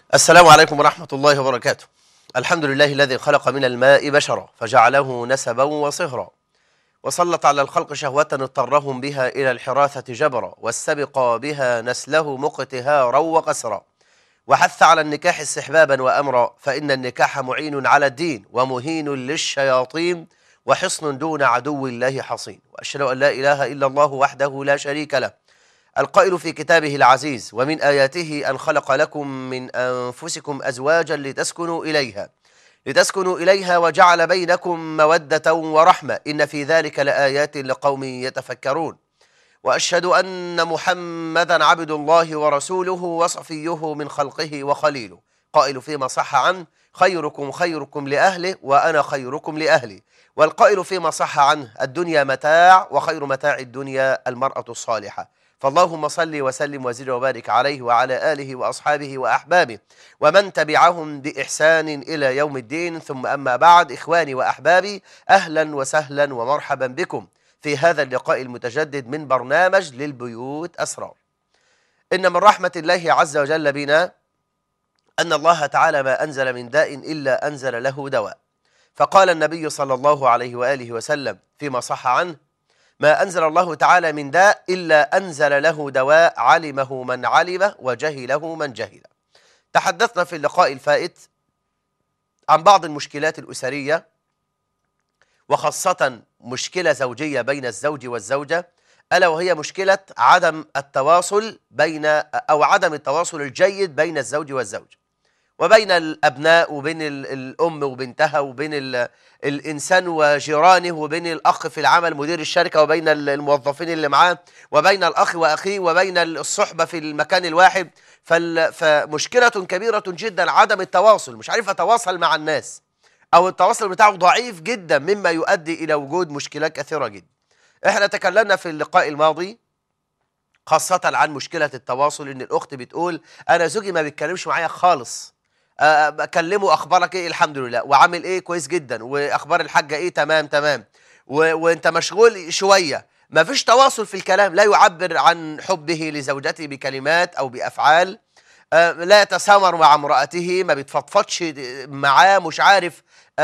السلام عليكم ورحمة الله وبركاته الحمد لله الذي خلق من الماء بشرا فجعله نسبا وصهرا وسلط على الخلق شهوة اضطرهم بها إلى الحراثة جبرا واستبق بها نسله مقتهارا وقسرا وحث على النكاح استحبابا وأمرا فإن النكاح معين على الدين ومهين للشياطين وحصن دون عدو الله حصين وأشهد أن لا إله إلا الله وحده لا شريك له القائل في كتابه العزيز ومن آياته أن خلق لكم من أنفسكم أزواجا لتسكنوا إليها لتسكنوا إليها وجعل بينكم مودة ورحمة إن في ذلك لآيات لقوم يتفكرون وأشهد أن محمدا عبد الله ورسوله وصفيه من خلقه وخليله قائل فيما صح عنه خيركم خيركم لأهله وأنا خيركم لأهلي والقائل فيما صح عنه الدنيا متاع وخير متاع الدنيا المرأة الصالحة فاللهم صل وسلم وزد وبارك عليه وعلى آله وأصحابه وأحبابه ومن تبعهم بإحسان إلى يوم الدين ثم أما بعد إخواني وأحبابي أهلا وسهلا ومرحبا بكم في هذا اللقاء المتجدد من برنامج للبيوت أسرار إن من رحمة الله عز وجل بنا أن الله تعالى ما أنزل من داء إلا أنزل له دواء فقال النبي صلى الله عليه وآله وسلم فيما صح عنه ما أنزل الله تعالى من داء إلا أنزل له دواء علمه من علمه وجهله من جهله تحدثنا في اللقاء الفائت عن بعض المشكلات الأسرية وخاصة مشكلة زوجية بين الزوج والزوجة ألا وهي مشكلة عدم التواصل بين أو عدم التواصل الجيد بين الزوج والزوج وبين الأبناء وبين الأم وبنتها وبين الإنسان وجيرانه وبين الأخ في العمل مدير الشركة وبين الموظفين اللي معاه وبين الأخ وأخيه وبين الصحبة في المكان الواحد فمشكلة كبيرة جدا عدم التواصل مش عارف أتواصل مع الناس أو التواصل بتاعه ضعيف جدا مما يؤدي إلى وجود مشكلات كثيرة جدا احنا تكلمنا في اللقاء الماضي خاصة عن مشكلة التواصل ان الاخت بتقول انا زوجي ما بيتكلمش معايا خالص اكلمه اخبارك ايه الحمد لله وعامل ايه كويس جدا واخبار الحاجه ايه تمام تمام و... وانت مشغول شويه ما فيش تواصل في الكلام لا يعبر عن حبه لزوجته بكلمات او بافعال لا يتسامر مع امرأته ما بيتفضفضش معاه مش عارف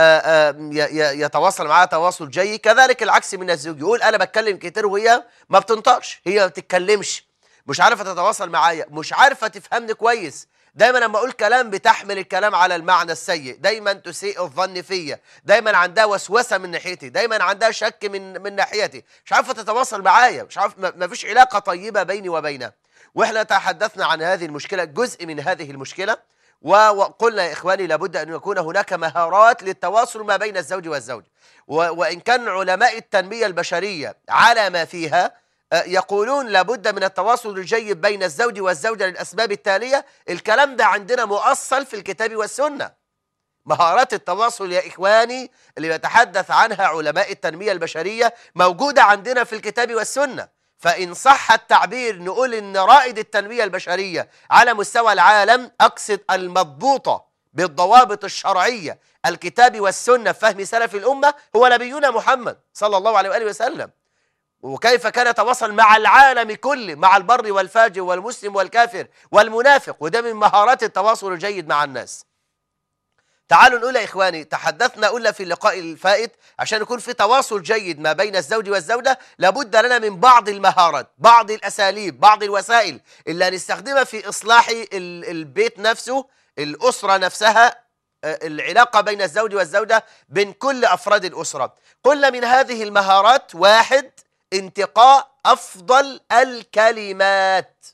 يتواصل معاه تواصل جيد كذلك العكس من الزوج يقول انا بتكلم كتير وهي ما بتنطقش هي ما بتتكلمش مش عارفه تتواصل معايا مش عارفه تفهمني كويس دايما لما اقول كلام بتحمل الكلام على المعنى السيء دايما تسيء الظن فيا دايما عندها وسوسه من ناحيتي دايما عندها شك من من ناحيتي مش عارفه تتواصل معايا مش عارف ما فيش علاقه طيبه بيني وبينها واحنا تحدثنا عن هذه المشكله جزء من هذه المشكله وقلنا يا إخواني لابد أن يكون هناك مهارات للتواصل ما بين الزوج والزوج وإن كان علماء التنمية البشرية على ما فيها يقولون لابد من التواصل الجيد بين الزوج والزوجة للأسباب التالية الكلام ده عندنا مؤصل في الكتاب والسنة مهارات التواصل يا إخواني اللي يتحدث عنها علماء التنمية البشرية موجودة عندنا في الكتاب والسنة فإن صح التعبير نقول إن رائد التنمية البشرية على مستوى العالم أقصد المضبوطة بالضوابط الشرعية الكتاب والسنة فهم سلف الأمة هو نبينا محمد صلى الله عليه وآله وسلم وكيف كان يتواصل مع العالم كله مع البر والفاجر والمسلم والكافر والمنافق وده من مهارات التواصل الجيد مع الناس تعالوا نقول يا إخواني تحدثنا قلنا في اللقاء الفائت عشان يكون في تواصل جيد ما بين الزوج والزوجة لابد لنا من بعض المهارات بعض الأساليب بعض الوسائل اللي هنستخدمها في إصلاح البيت نفسه الأسرة نفسها العلاقة بين الزوج والزوجة بين كل أفراد الأسرة قلنا من هذه المهارات واحد انتقاء أفضل الكلمات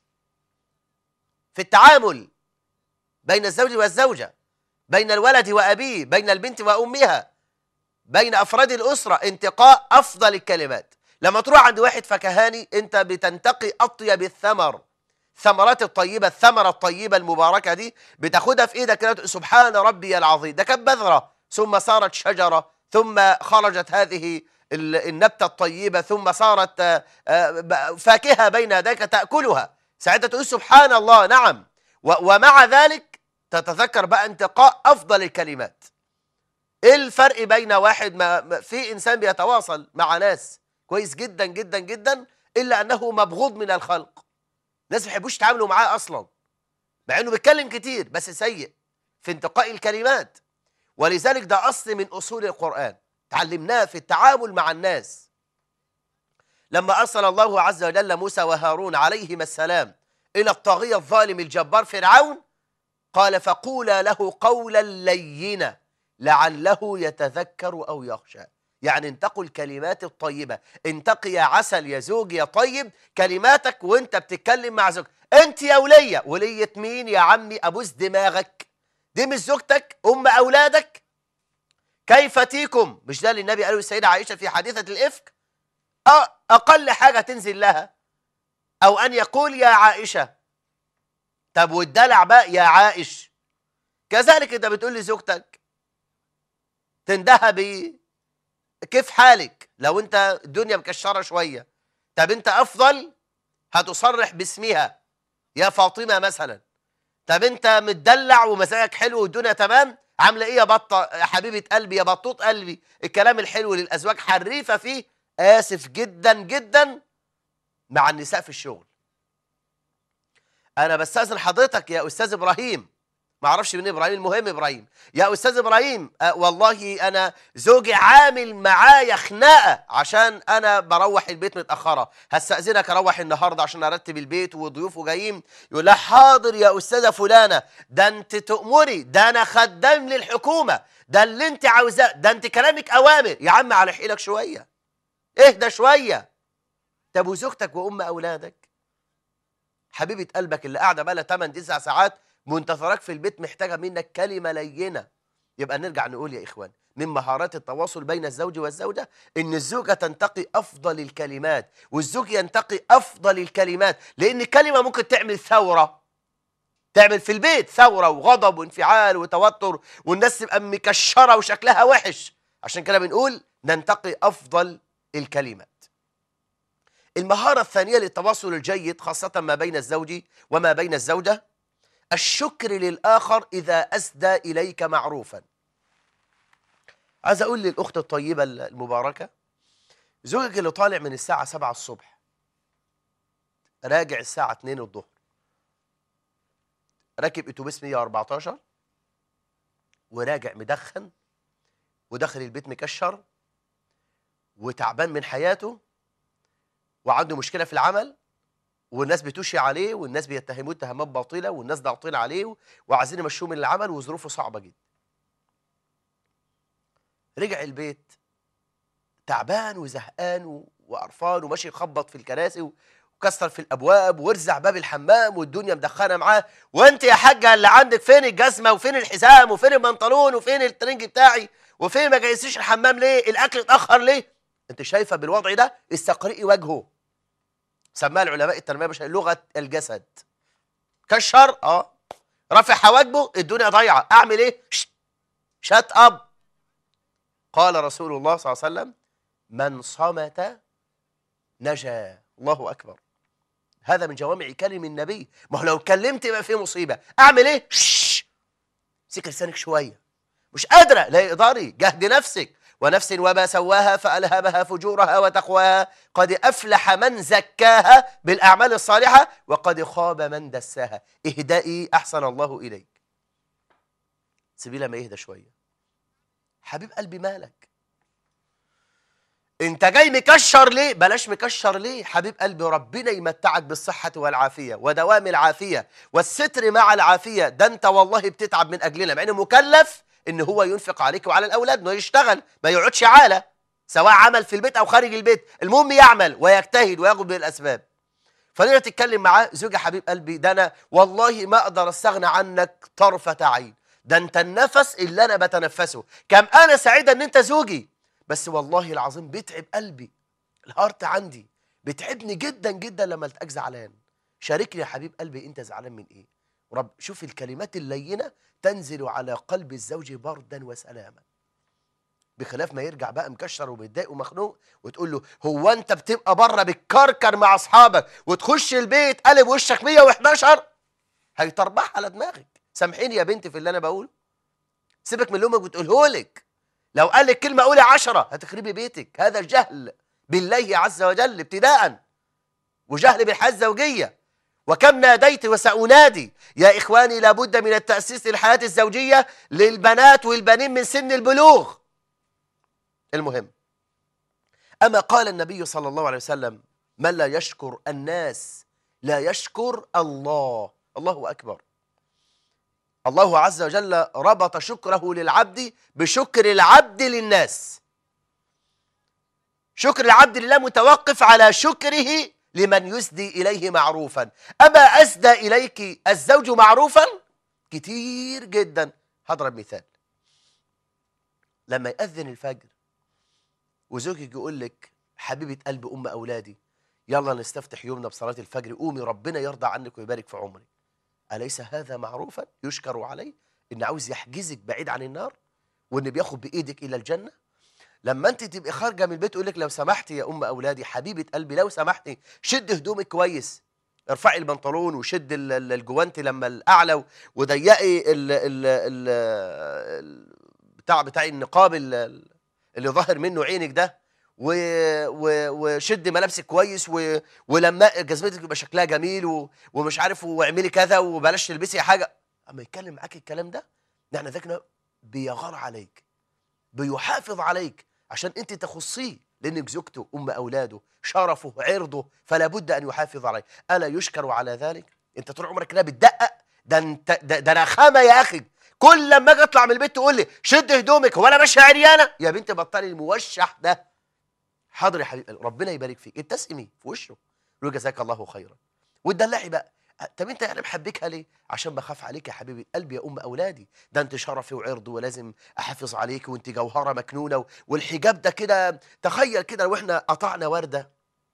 في التعامل بين الزوج والزوجة بين الولد وأبيه بين البنت وأمها بين أفراد الأسرة انتقاء أفضل الكلمات لما تروح عند واحد فكهاني أنت بتنتقي أطيب الثمر الثمرات الطيبة الثمرة الطيبة المباركة دي بتاخدها في إيدك كده سبحان ربي العظيم ده كانت بذرة ثم صارت شجرة ثم خرجت هذه النبتة الطيبة ثم صارت فاكهة بين يديك تأكلها ساعتها تقول سبحان الله نعم ومع ذلك تتذكر بقى انتقاء أفضل الكلمات ايه الفرق بين واحد ما في إنسان بيتواصل مع ناس كويس جدا جدا جدا إلا أنه مبغوض من الخلق ناس ما يحبوش يتعاملوا معاه أصلا مع انه بيتكلم كتير بس سيء في انتقاء الكلمات ولذلك ده اصل من اصول القران تعلمناه في التعامل مع الناس لما ارسل الله عز وجل موسى وهارون عليهما السلام الى الطاغيه الظالم الجبار فرعون قال فقولا له قولا لينا لعله يتذكر او يخشى يعني انتقوا الكلمات الطيبه انتقي يا عسل يا زوج يا طيب كلماتك وانت بتتكلم مع زوجك انت يا وليه وليه مين يا عمي ابوس دماغك دي مش زوجتك ام اولادك كيف تيكم مش ده اللي النبي قاله السيده عائشه في حادثه الافك أ- اقل حاجه تنزل لها او ان يقول يا عائشه طب والدلع بقى يا عائش كذلك انت بتقول لزوجتك تندهى ب كيف حالك لو انت الدنيا مكشره شويه طب انت افضل هتصرح باسمها يا فاطمه مثلا طب انت متدلع ومزاجك حلو والدنيا تمام عامله ايه يا بطه يا حبيبه قلبي يا بطوط قلبي الكلام الحلو للازواج حريفه فيه اسف جدا جدا مع النساء في الشغل انا بستاذن حضرتك يا استاذ ابراهيم ما اعرفش مين ابراهيم المهم ابراهيم يا استاذ ابراهيم أه والله انا زوجي عامل معايا خناقه عشان انا بروح البيت متاخره هستاذنك اروح النهارده عشان ارتب البيت وضيوفه جايين يقول لها حاضر يا استاذه فلانه ده انت تؤمري ده انا خدام للحكومه ده اللي انت عاوزاه ده انت كلامك اوامر يا عم على حيلك شويه اهدى شويه طب وزوجتك وام اولادك حبيبه قلبك اللي قاعده بقى لها 8 9 ساعات منتظرك في البيت محتاجه منك كلمه لينه يبقى نرجع نقول يا اخوان من مهارات التواصل بين الزوج والزوجه ان الزوجه تنتقي افضل الكلمات والزوج ينتقي افضل الكلمات لان كلمه ممكن تعمل ثوره تعمل في البيت ثوره وغضب وانفعال وتوتر والناس تبقى مكشره وشكلها وحش عشان كده بنقول ننتقي افضل الكلمات المهارة الثانية للتواصل الجيد خاصة ما بين الزوج وما بين الزوجة الشكر للآخر إذا أسدى إليك معروفا عايز أقول للأخت الطيبة المباركة زوجك اللي طالع من الساعة 7 الصبح راجع الساعة 2 الظهر راكب اتوبيس 114 وراجع مدخن وداخل البيت مكشر وتعبان من حياته وعنده مشكله في العمل والناس بتوشي عليه والناس بيتهموه اتهامات باطله والناس ضاغطين عليه وعايزين يمشوه من العمل وظروفه صعبه جدا. رجع البيت تعبان وزهقان و- وقرفان وماشي يخبط في الكراسي و- وكسر في الابواب وارزع باب الحمام والدنيا مدخنه معاه وانت يا حاجه اللي عندك فين الجزمه وفين الحزام وفين البنطلون وفين الترنج بتاعي وفين ما جهزتيش الحمام ليه؟ الاكل اتاخر ليه؟ انت شايفه بالوضع ده استقرئي وجهه سماها العلماء التنميه البشريه لغه الجسد كشر اه رافع حواجبه الدنيا ضايعه اعمل ايه شات اب قال رسول الله صلى الله عليه وسلم من صمت نجا الله اكبر هذا من جوامع كلم النبي ما هو لو اتكلمت يبقى في مصيبه اعمل ايه شش. امسك لسانك شويه مش قادره لا يقدري جهد نفسك ونفس وما سواها فألهمها فجورها وتقواها قد أفلح من زكاها بالأعمال الصالحة وقد خاب من دساها اهدئي أحسن الله إليك سيبي لما يهدى شوية حبيب قلبي مالك انت جاي مكشر ليه بلاش مكشر ليه حبيب قلبي ربنا يمتعك بالصحة والعافية ودوام العافية والستر مع العافية ده انت والله بتتعب من أجلنا مع انه مكلف ان هو ينفق عليك وعلى الاولاد انه يشتغل ما يقعدش عاله سواء عمل في البيت او خارج البيت المهم يعمل ويجتهد وياخد بالاسباب فليه تتكلم معاه زوجي حبيب قلبي ده انا والله ما اقدر استغنى عنك طرفه عين ده انت النفس اللي انا بتنفسه كم انا سعيده ان انت زوجي بس والله العظيم بيتعب قلبي الهارت عندي بيتعبني جدا جدا لما التقاك زعلان شاركني يا حبيب قلبي انت زعلان من ايه رب شوف الكلمات اللينه تنزل على قلب الزوج بردا وسلاما بخلاف ما يرجع بقى مكشر ومتضايق ومخنوق وتقول له هو انت بتبقى بره بتكركر مع اصحابك وتخش البيت قلب وشك 111 هيطربح على دماغك سامحيني يا بنتي في اللي انا بقوله سيبك من اللي امك بتقوله لك لو قال لك كلمه قولي عشرة هتخربي بيتك هذا جهل بالله عز وجل ابتداء وجهل بالحياه الزوجيه وكم ناديت وسأنادي يا إخواني لابد من التأسيس للحياة الزوجية للبنات والبنين من سن البلوغ المهم أما قال النبي صلى الله عليه وسلم من لا يشكر الناس لا يشكر الله الله أكبر الله عز وجل ربط شكره للعبد بشكر العبد للناس شكر العبد لله متوقف على شكره لمن يسدي إليه معروفا أما أسدى إليك الزوج معروفا كتير جدا هضرب مثال لما يأذن الفجر وزوجك يقول لك حبيبة قلب أم أولادي يلا نستفتح يومنا بصلاة الفجر قومي ربنا يرضى عنك ويبارك في عمرك أليس هذا معروفا يشكر عليه إن عاوز يحجزك بعيد عن النار وإن بياخد بإيدك إلى الجنة لما انت تبقي خارجه من البيت يقول لك لو سمحتي يا ام اولادي حبيبه قلبي لو سمحتي شد هدومك كويس ارفعي البنطلون وشد ال- ال- الجوانتي لما الاعلى وضيقي ال ال ال ال بتاع بتاع النقاب ال- اللي ظاهر منه عينك ده و و وشد ملابسك كويس و ولما جزمتك يبقى شكلها جميل و ومش عارف واعملي كذا وبلاش تلبسي حاجه اما يتكلم معاك الكلام ده يعني ذاك بيغار عليك بيحافظ عليك عشان انت تخصيه لانك زوجته ام اولاده شرفه عرضه فلا بد ان يحافظ عليه الا يشكر على ذلك انت طول عمرك كده بتدقق ده انت ده, ده انا خامه يا اخي كل لما اجي اطلع من البيت تقول لي شد هدومك هو انا ماشيه عريانه يا بنت بطلي الموشح ده حاضر يا حبيبي ربنا يبارك فيك ابتسمي في وشه قول له جزاك الله خيرا وتدلعي بقى طب انت يعني محبكها ليه عشان بخاف عليك يا حبيبي قلبي يا ام اولادي ده انت شرفي وعرضي ولازم احافظ عليك وانت جوهره مكنونه و- والحجاب ده كده تخيل كده لو احنا قطعنا ورده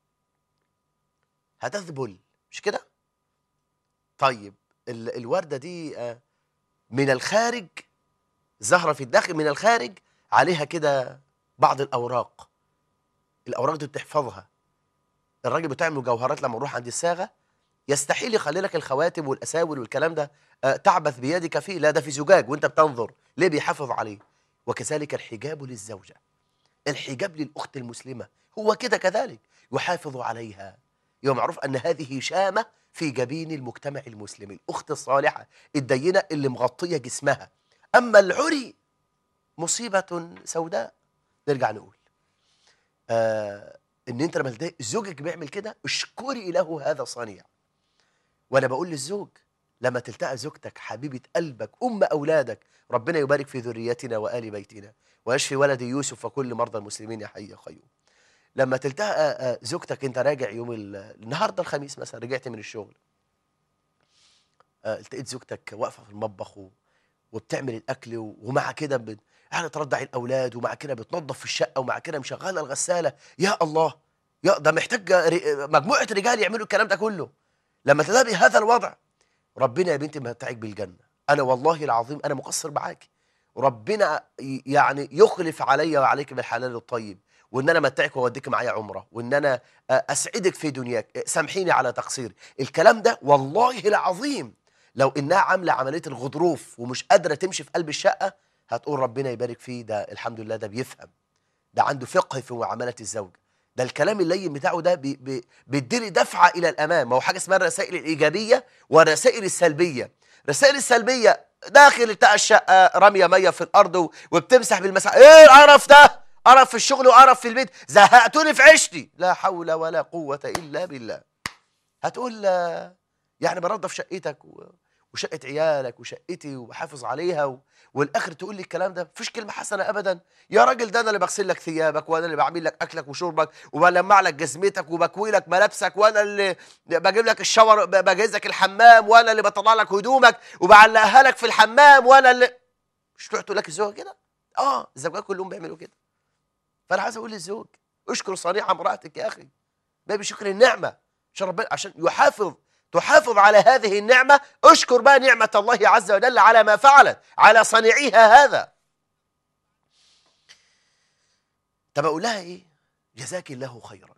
هتذبل مش كده طيب ال الورده دي آه، من الخارج زهره في الداخل من الخارج عليها كده بعض الاوراق الاوراق دي بتحفظها الراجل بتاع المجوهرات لما نروح عند الصاغه يستحيل يخلي لك الخواتم والاساور والكلام ده آه، تعبث بيدك فيه لا ده في زجاج وانت بتنظر ليه بيحافظ عليه وكذلك الحجاب للزوجه الحجاب للاخت المسلمه هو كده كذلك يحافظ عليها يبقى معروف ان هذه شامه في جبين المجتمع المسلم الاخت الصالحه الدينه اللي مغطيه جسمها اما العري مصيبه سوداء نرجع نقول آه ان انت لما تلاقي زوجك بيعمل كده اشكري له هذا صنيع وانا بقول للزوج لما تلتقى زوجتك حبيبه قلبك ام اولادك ربنا يبارك في ذريتنا وال بيتنا ويشفي ولدي يوسف وكل مرضى المسلمين يا حي يا قيوم لما تلتقى آه، زوجتك انت راجع يوم ال- النهارده الخميس مثلا رجعت من الشغل آه، التقيت زوجتك واقفه في المطبخ و- وبتعمل الاكل و- ومع كده بت- يعني ترضع الاولاد ومع كده بتنظف في الشقه ومع كده مشغله الغساله يا الله يا ده محتاج ر- مجموعه رجال يعملوا الكلام ده كله لما تلاقي هذا الوضع ربنا يا بنتي متعك بالجنه انا والله العظيم انا مقصر معاك ربنا ي- يعني يخلف علي وعليك بالحلال الطيب وان انا متعك واوديك معايا عمره وان انا آه، اسعدك في دنياك سامحيني على تقصيري الكلام ده والله العظيم لو انها عامله عمليه الغضروف ومش قادره تمشي في قلب الشقه هتقول ربنا يبارك فيه ده الحمد لله ده بيفهم ده عنده فقه في معامله الزوج ده الكلام اللين بتاعه ده بي بي بيديني دفعه الى الامام ما هو حاجه اسمها الرسائل الايجابيه والرسائل السلبيه الرسائل السلبيه داخل بتاع الشقه راميه ميه في الارض و- وبتمسح بالمسح ايه القرف ده قرف في الشغل وقرف في البيت زهقتوني في عيشتي لا حول ولا قوه الا بالله هتقول آه، يعني بنظف شقتك و- وشقه عيالك وشقتي وبحافظ عليها و... والاخر تقول لي الكلام ده مفيش كلمه حسنه ابدا يا راجل ده انا اللي بغسل لك ثيابك وانا اللي بعمل لك اكلك وشربك وبلمع لك جزمتك وبكوي لك ملابسك وانا اللي بجيب لك الشاور ب- بجهز لك الحمام وانا اللي بطلع لك هدومك وبعلقها لك في الحمام وانا اللي مش تروح تقول لك الزوج كده اه الزوجات كلهم بيعملوا كده فانا عايز اقول للزوج اشكر صنيع امراتك يا اخي باب شكر النعمه عشان ربنا عشان يحافظ تحافظ على هذه النعمة اشكر بقى نعمة الله عز وجل على ما فعلت على صنيعها هذا طب أقول لها إيه جزاك الله خيرا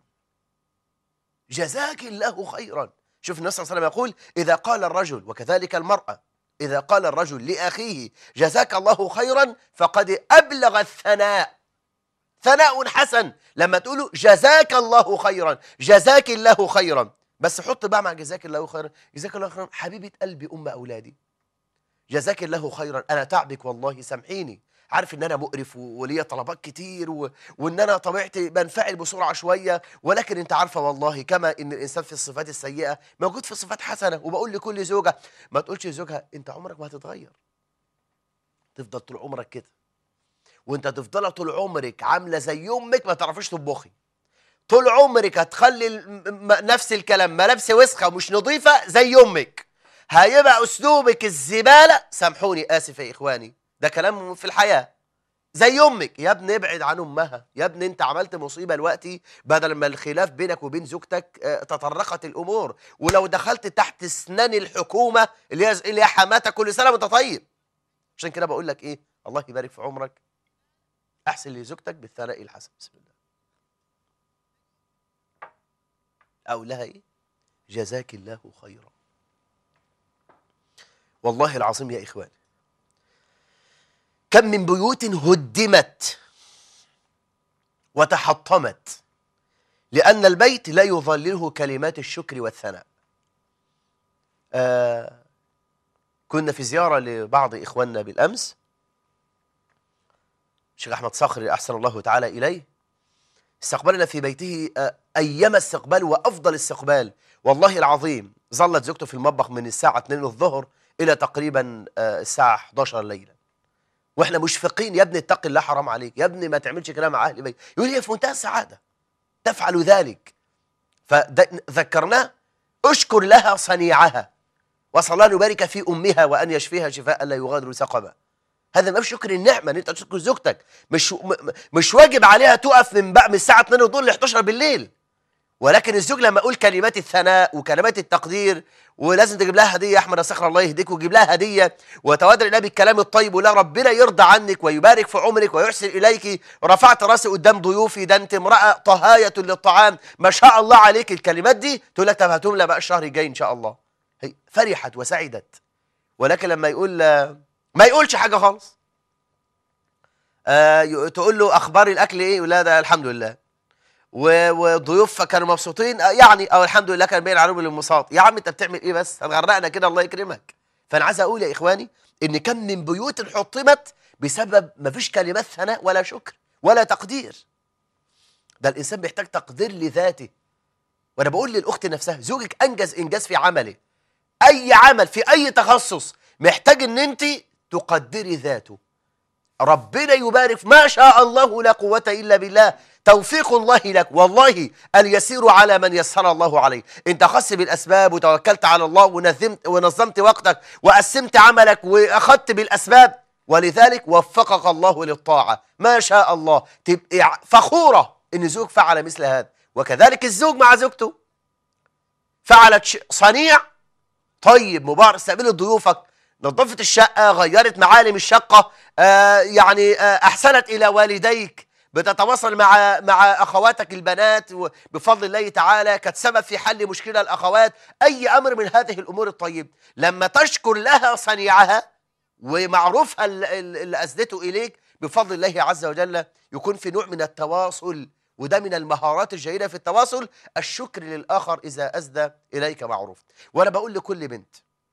جزاك الله خيرا شوف النبي صلى الله عليه وسلم يقول إذا قال الرجل وكذلك المرأة إذا قال الرجل لأخيه جزاك الله خيرا فقد أبلغ الثناء ثناء حسن لما تقولوا جزاك الله خيرا جزاك الله خيرا بس حط بقى مع جزاك الله خيرا جزاك الله خيرا حبيبه قلبي ام اولادي جزاك الله خيرا انا تعبك والله سامحيني عارف ان انا مقرف و- وليا طلبات كتير و... وان انا طبيعتي بنفعل بسرعه شويه ولكن انت عارفه والله كما ان الانسان في الصفات السيئه موجود في صفات حسنه وبقول لكل زوجه ما تقولش لزوجها انت عمرك ما هتتغير تفضل طول عمرك كده وانت تفضل طول عمرك عامله زي امك ما تعرفيش تطبخي طول عمرك هتخلي الم- م- نفس الكلام ملابس وسخه ومش نظيفه زي امك هيبقى اسلوبك الزباله سامحوني اسف يا اخواني ده كلام في الحياه زي امك يا ابني ابعد عن امها يا ابني انت عملت مصيبه دلوقتي بدل ما الخلاف بينك وبين زوجتك آه، تطرقت الامور ولو دخلت تحت اسنان الحكومه اللي هي اللي هي حماتك كل سنه وانت طيب عشان كده بقول لك ايه الله يبارك في عمرك احسن لزوجتك بالثناء الحسن بسم الله أو لها إيه؟ جزاك الله خيرا والله العظيم يا إخواني كم من بيوت هدمت وتحطمت لأن البيت لا يظلله كلمات الشكر والثناء آه كنا في زيارة لبعض إخواننا بالأمس الشيخ أحمد صخري أحسن الله تعالى إليه استقبلنا في بيته آه، أيما استقبال وأفضل استقبال والله العظيم ظلت زوجته في المطبخ من الساعة 2 الظهر إلى تقريبا آه، الساعة 11 ليلا واحنا مشفقين يا ابني اتق الله حرام عليك يا ابني ما تعملش كلام مع اهل بيت يقول هي في منتهى السعاده تفعل ذلك فذكرناه اشكر لها صنيعها وصلى الله أن يبارك في امها وان يشفيها شفاء لا يغادر سقما هذا ما شكر النعمه ان انت تشكر زوجتك مش م- م- مش واجب عليها تقف من بقى من الساعه 2 الظهر ل 11 بالليل ولكن الزوج لما اقول كلمات الثناء وكلمات التقدير ولازم تجيب لها هديه يا احمد يا صخر الله يهديك وتجيب لها هديه وتوادر النبي الكلام الطيب ولا ربنا يرضى عنك ويبارك في عمرك ويحسن اليك رفعت راسي قدام ضيوفي ده انت امراه طهايه للطعام ما شاء الله عليك الكلمات دي تقول لك طب هتملى بقى الشهر الجاي ان شاء الله هي فرحت وسعدت ولكن لما يقول آه، ما يقولش حاجه خالص آه ي- تقول له اخبار الاكل ايه ولا ده الحمد لله و- وضيوف كانوا مبسوطين آه، يعني او الحمد لله كان باين عليهم الانبساط يا عم انت بتعمل ايه بس هتغرقنا كده الله يكرمك فانا عايز اقول يا اخواني ان كم من بيوت حطمت بسبب ما فيش كلمات ثناء ولا شكر ولا تقدير ده الانسان بيحتاج تقدير لذاته وانا بقول للاخت نفسها زوجك انجز انجاز في عمله اي عمل في اي تخصص محتاج ان انت تقدري ذاته ربنا يبارك ما شاء الله لا قوة إلا بالله توفيق الله لك والله اليسير على من يسر الله عليه انت خص بالأسباب وتوكلت على الله ونظمت, ونظمت وقتك وقسمت عملك وأخذت بالأسباب ولذلك وفقك الله للطاعة ما شاء الله تبقى ع- فخورة إن زوج فعل مثل هذا وكذلك الزوج مع زوجته فعلت ش- صنيع طيب مبارك استقبلت ضيوفك نظفت الشقة غيرت معالم الشقة آه يعني آه أحسنت إلى والديك بتتواصل مع مع أخواتك البنات و- بفضل الله تعالى كانت سبب في حل مشكلة الأخوات أي أمر من هذه الأمور الطيبة لما تشكر لها صنيعها ومعروفها ال- ال- اللي أسدته إليك بفضل الله عز وجل يكون في نوع من التواصل وده من المهارات الجيدة في التواصل الشكر للآخر إذا أسدى إليك معروف وأنا بقول لكل بنت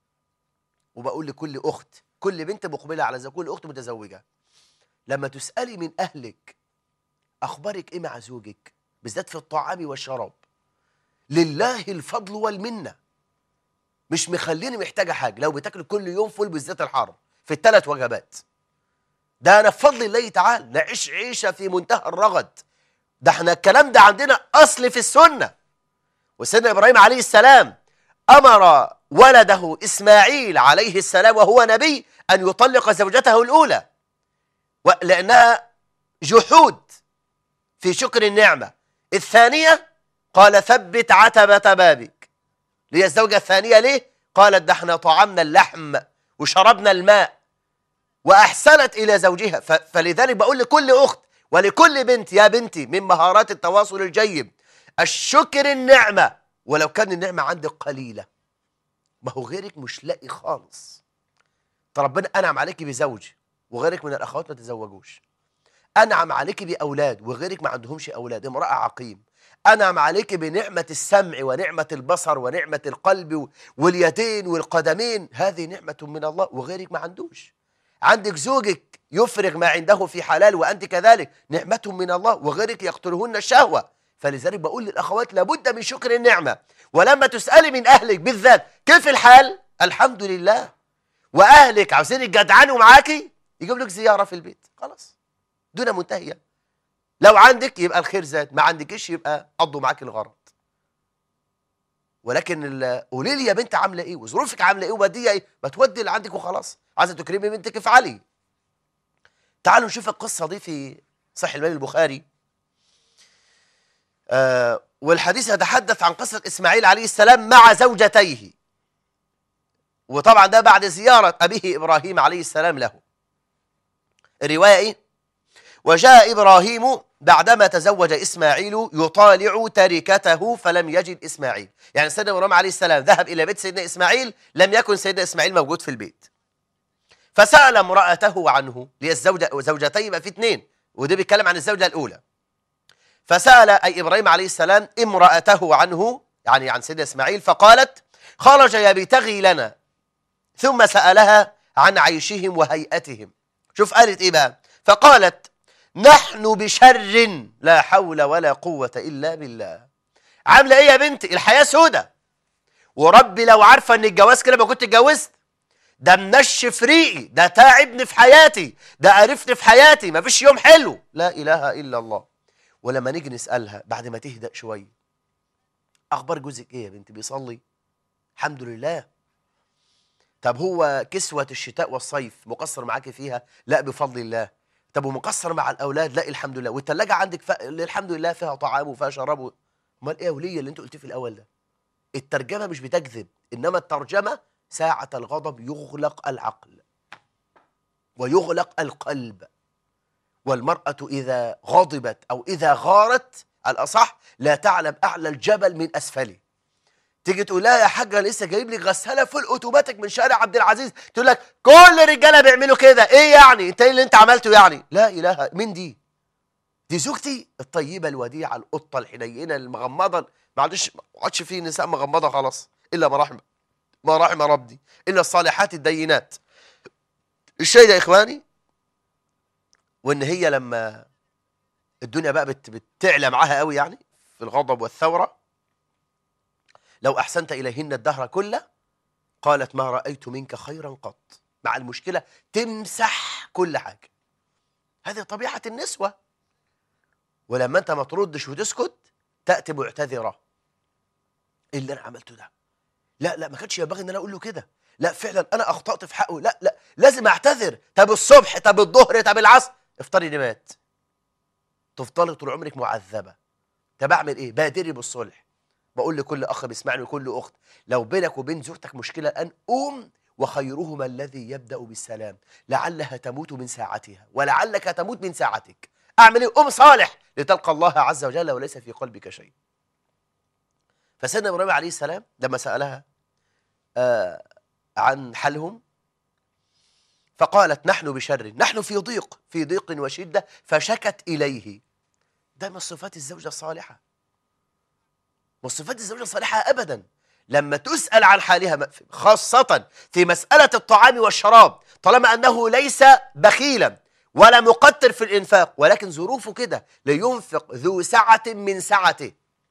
وبقول لكل أخت كل بنت مقبلة على زوج كل أخت متزوجة لما تسألي من أهلك أخبارك إيه مع زوجك بالذات في الطعام والشراب لله الفضل والمنة مش مخليني محتاجة حاجة لو بتاكل كل يوم فول بالذات الحر في الثلاث وجبات ده أنا بفضل الله تعالى نعيش عيشة في منتهى الرغد ده احنا الكلام ده عندنا أصل في السنة وسيدنا إبراهيم عليه السلام أمر ولده إسماعيل عليه السلام وهو نبي أن يطلق زوجته الأولى و- لأنها جحود في شكر النعمة الثانية قال ثبت عتبة بابك ليه الزوجة الثانية ليه قالت ده احنا طعمنا اللحم وشربنا الماء وأحسنت إلى زوجها ف- فلذلك بقول لكل أخت ولكل بنت يا بنتي من مهارات التواصل الجيد الشكر النعمة ولو كان النعمة عندك قليلة ما هو غيرك مش لاقي خالص طب ربنا أنعم عليك بزوج وغيرك من الأخوات ما تزوجوش أنعم عليك بأولاد وغيرك ما عندهمش أولاد امرأة عقيم أنعم عليك بنعمة السمع ونعمة البصر ونعمة القلب واليدين والقدمين هذه نعمة من الله وغيرك ما عندوش عندك زوجك يفرغ ما عنده في حلال وأنت كذلك نعمة من الله وغيرك يقتلهن الشهوة فلذلك بقول للأخوات لابد من شكر النعمة ولما تسألي من أهلك بالذات كيف الحال الحمد لله وأهلك عاوزين يجدعنوا معاكي يجيب لك زيارة في البيت خلاص دون منتهية لو عندك يبقى الخير زاد ما عندكش يبقى قضوا معاك الغرض ولكن قولي لي يا بنت عامله ايه وظروفك عامله ايه ووديه ايه ما تودي اللي عندك وخلاص عايزه تكرمي بنتك افعلي تعالوا نشوف القصه دي في صحيح الامام البخاري آه والحديث يتحدث عن قصه اسماعيل عليه السلام مع زوجتيه وطبعا ده بعد زياره ابيه ابراهيم عليه السلام له الروايه ايه وجاء ابراهيم بعدما تزوج إسماعيل يطالع تركته فلم يجد إسماعيل يعني سيدنا إبراهيم عليه السلام ذهب إلى بيت سيدنا إسماعيل لم يكن سيدنا إسماعيل موجود في البيت فسأل امرأته عنه لي الزوجة زوجتين يبقى في اثنين وده بيتكلم عن الزوجة الأولى فسأل أي إبراهيم عليه السلام امرأته عنه يعني عن سيدنا إسماعيل فقالت خرج يبتغي لنا ثم سألها عن عيشهم وهيئتهم شوف قالت إيه بقى فقالت نحن بشر لا حول ولا قوة إلا بالله عاملة إيه يا بنتي الحياة سودة وربي لو عارفة إن الجواز كده ما كنت اتجوزت ده منشف ريقي ده تعبني في حياتي ده قرفني في حياتي ما فيش يوم حلو لا إله إلا الله ولما نيجي نسألها بعد ما تهدأ شوية أخبار جوزك إيه يا بنتي بيصلي الحمد لله طب هو كسوة الشتاء والصيف مقصر معاكي فيها لا بفضل الله طب ومقصر مع الاولاد لا الحمد لله والثلاجه عندك ف... الحمد لله فيها طعام وفيها شراب و... امال ايه يا وليه اللي انت قلتيه في الاول ده الترجمه مش بتكذب انما الترجمه ساعه الغضب يغلق العقل ويغلق القلب والمراه اذا غضبت او اذا غارت الاصح لا تعلم اعلى الجبل من اسفله تيجي تقول لها يا حاجه لسه جايب لي غساله فول اوتوماتيك من شارع عبد العزيز تقول لك كل الرجاله بيعملوا كده ايه يعني انت ايه اللي انت عملته يعني لا اله مين دي دي زوجتي الطيبه الوديعه القطه الحنينه المغمضه معلش ما عادش فيه نساء مغمضه خلاص الا ما رحم ما رحم ربي الا الصالحات الدينات الشيء ده يا اخواني وان هي لما الدنيا بقى بت بتعلى معاها قوي يعني في الغضب والثوره لو أحسنت إليهن الدهر كله قالت ما رأيت منك خيرا قط مع المشكلة تمسح كل حاجة هذه طبيعة النسوة ولما أنت ما تردش وتسكت تأتي معتذرة إيه اللي أنا عملته ده لا لا ما كانش ينبغي ان انا اقول له كده لا فعلا انا اخطات في حقه لا لا لازم اعتذر طب الصبح طب الظهر طب العصر افطري اللي مات تفضلي طول عمرك معذبه طب اعمل ايه بادري بالصلح بقول لكل اخ بيسمعني وكل اخت لو بينك وبين زوجتك مشكله الان قوم وخيرهما الذي يبدا بالسلام لعلها تموت من ساعتها ولعلك تموت من ساعتك اعمل ايه قوم صالح لتلقى الله عز وجل وليس في قلبك شيء فسيدنا ابراهيم عليه السلام لما سالها آه عن حالهم فقالت نحن بشر نحن في ضيق في ضيق وشده فشكت اليه ده من صفات الزوجه الصالحه وصفات الزوجة الصالحة أبدا لما تسأل عن حالها خاصة في مسألة الطعام والشراب طالما أنه ليس بخيلا ولا مقتر في الإنفاق ولكن ظروفه كده لينفق ذو سعة من سعته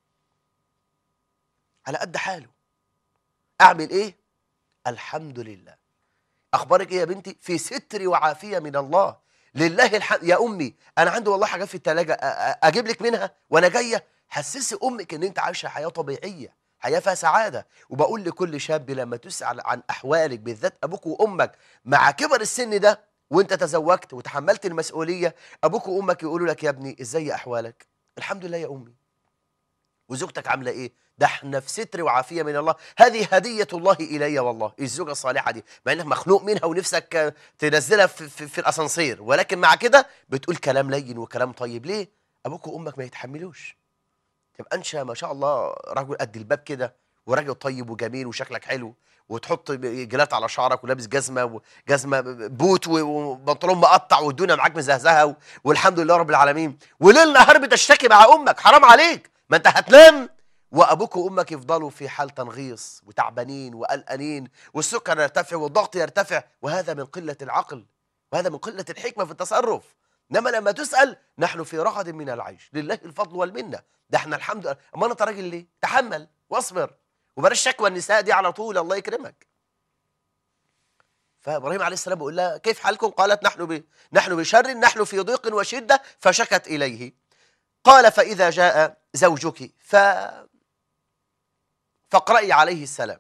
على قد حاله أعمل إيه؟ الحمد لله أخبارك إيه يا بنتي؟ في ستر وعافية من الله لله الحمد يا أمي أنا عندي والله حاجات في الثلاجة أجيب لك منها وأنا جاية حسسي امك ان انت عايشه حياه طبيعيه حياه فيها سعاده وبقول لكل شاب لما تسال عن احوالك بالذات ابوك وامك مع كبر السن ده وانت تزوجت وتحملت المسؤوليه ابوك وامك يقولوا لك يا ابني ازاي احوالك الحمد لله يا امي وزوجتك عامله ايه ده احنا في ستر وعافيه من الله هذه هديه الله الي والله الزوجه الصالحه دي مع انك مخنوق منها ونفسك تنزلها في, في, في الاسانسير ولكن مع كده بتقول كلام لين وكلام طيب ليه ابوك وامك ما يتحملوش تبقى انت ما شاء الله رجل قد الباب كده وراجل طيب وجميل وشكلك حلو وتحط جلات على شعرك ولابس جزمه وجزمه بوت وبنطلون مقطع والدنيا معاك مزهزهه والحمد لله رب العالمين وليل نهار بتشتكي مع امك حرام عليك ما انت هتنام وابوك وامك يفضلوا في حال تنغيص وتعبانين وقلقانين والسكر يرتفع والضغط يرتفع وهذا من قله العقل وهذا من قله الحكمه في التصرف انما لما تسال نحن في رغد من العيش لله الفضل والمنه ده احنا الحمد لله امال انت راجل ليه تحمل واصبر وبلاش شكوى النساء دي على طول الله يكرمك فابراهيم عليه السلام بيقول لها كيف حالكم قالت نحن ب... نحن بشر نحن في ضيق وشده فشكت اليه قال فاذا جاء زوجك ف فاقرأي عليه السلام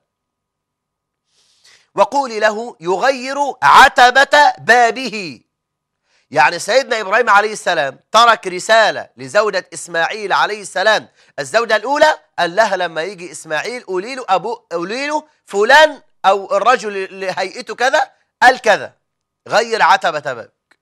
وقولي له يغير عتبة بابه يعني سيدنا إبراهيم عليه السلام ترك رسالة لزوجة إسماعيل عليه السلام الزوجة الأولى قال لها لما يجي إسماعيل قولي له أبو قولي له فلان أو الرجل اللي هيئته كذا قال كذا غير عتبة بابك